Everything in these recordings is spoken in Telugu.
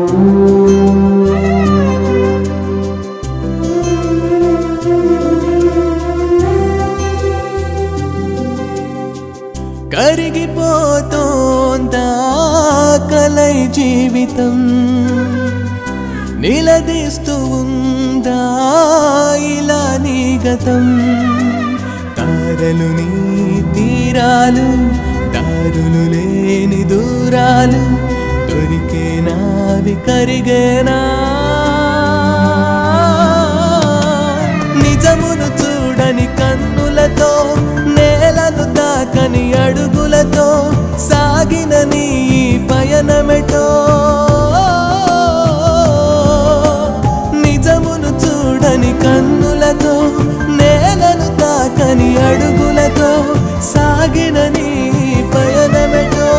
కరిగిపోతోందా కలై జీవితం నిలదీస్తూ ఉందా ఇలా నీ గతం తారలు నీ తీరాలు దారులు లేని దూరాలు దొరికేనావి కరిగేనా నిజమును చూడని కన్నులతో నేలను తాకని అడుగులతో సాగిన నీ పయనమెటో నిజమును చూడని కన్నులతో నేలను తాకని అడుగులతో సాగిన నీ పయనమెటో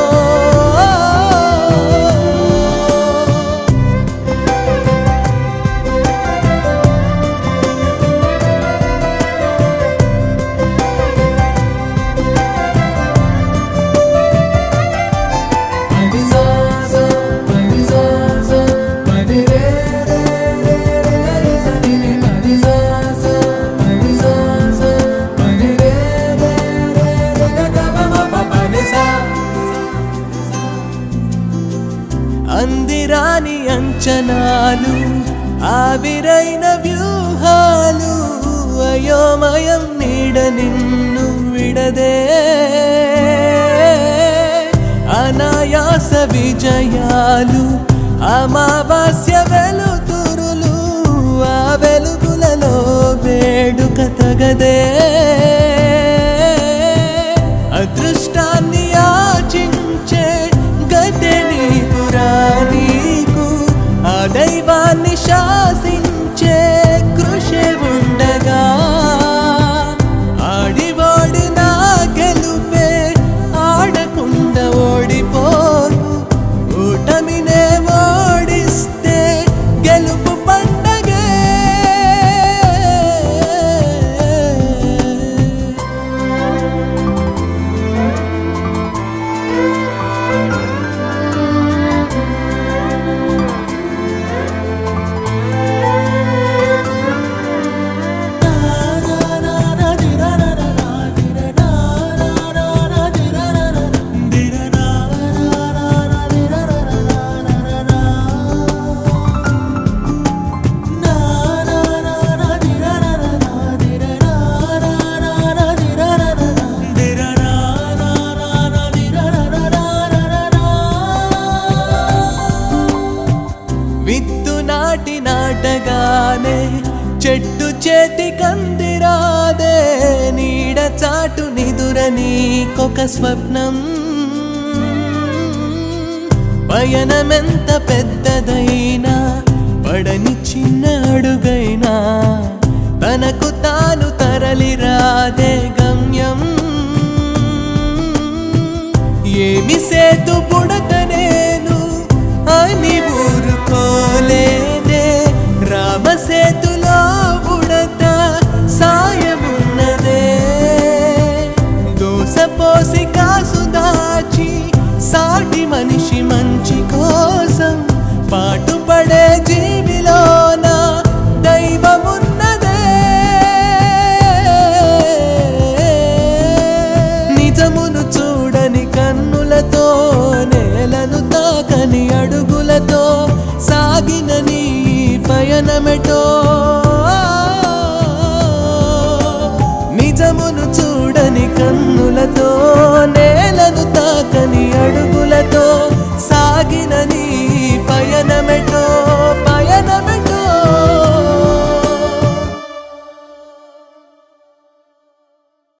అందిరాని అంచనాలు ఆవిరైన వ్యూహాలు అయోమయం నీడ నిన్ను విడదే అనాయాస విజయాలు అమావాస్య వెలుతురులు ఆ వెలుగులలో వేడుక తగదే అదృష్టాన్ని ఆచించే గతే నీకురా నీకు ఆ దైవాన్ని శాసించే కృషి ఉండగా ఆడి ఓడిన గెలుపే ఆడకుండా ఓడిపోకు ఓటమినే ఓడిస్తే గెలుపు పండగే విత్తు నాటి నాటగానే చెట్టు చేతి కందిరాదే నీడ చాటు నిదుర నీకొక స్వప్నం పయనమెంత పెద్దదైనా పడని చిన్న అడుగైనా తనకు తాను తరలి రాదే గమ్యం ఏమి సేతు పుడక నేను అని ఊరుకోలేదే రామసేతులో బుడత సాయమున్నదే దోసపోసి కాసు దాచి సాటి మనిషి మంచి కోసం పాటుపడే జీవిలోన దైవమున్నదే నిజమును చూడని కన్నులతో నేలను తాకని అడుగులతో సాగిన నీ పయనమెటో నిజమును చూడని కన్నులతో